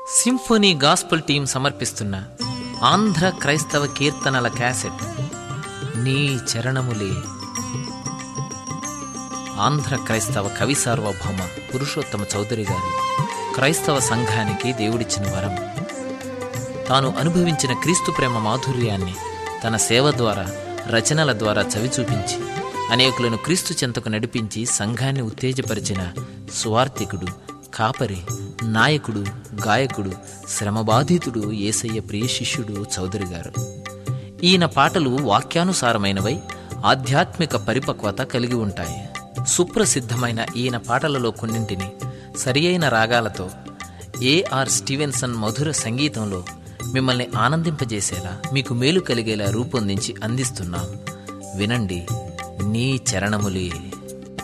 symphony gospel team సమర్పిస్తున్న ఆంధ్ర క్రైస్తవ కీర్తనల క్యాసెట్ నీ చరణములే ఆంధ్ర క్రైస్తవ కవి సార్వభౌమ పురుషోత్తమ చౌదరి గారు క్రైస్తవ సంఘానికి దేవుడిచ్చిన వరం తాను అనుభవించిన క్రీస్తు ప్రేమ మాధుర్యాన్ని తన సేవ ద్వారా రచనల ద్వారా చవిచూపించి అనేకులను క్రీస్తు చెంతకు నడిపించి సంఘాన్ని ఉత్తేజపరిచిన సువార్థికుడు కాపరి నాయకుడు గాయకుడు శ్రమబాధితుడు ఏసయ్య ప్రియ శిష్యుడు చౌదరి గారు ఈయన పాటలు వాక్యానుసారమైనవై ఆధ్యాత్మిక పరిపక్వత కలిగి ఉంటాయి సుప్రసిద్ధమైన ఈయన పాటలలో కొన్నింటిని సరియైన రాగాలతో ఏఆర్ స్టీవెన్సన్ మధుర సంగీతంలో మిమ్మల్ని ఆనందింపజేసేలా మీకు మేలు కలిగేలా రూపొందించి అందిస్తున్నాం వినండి నీ చరణములే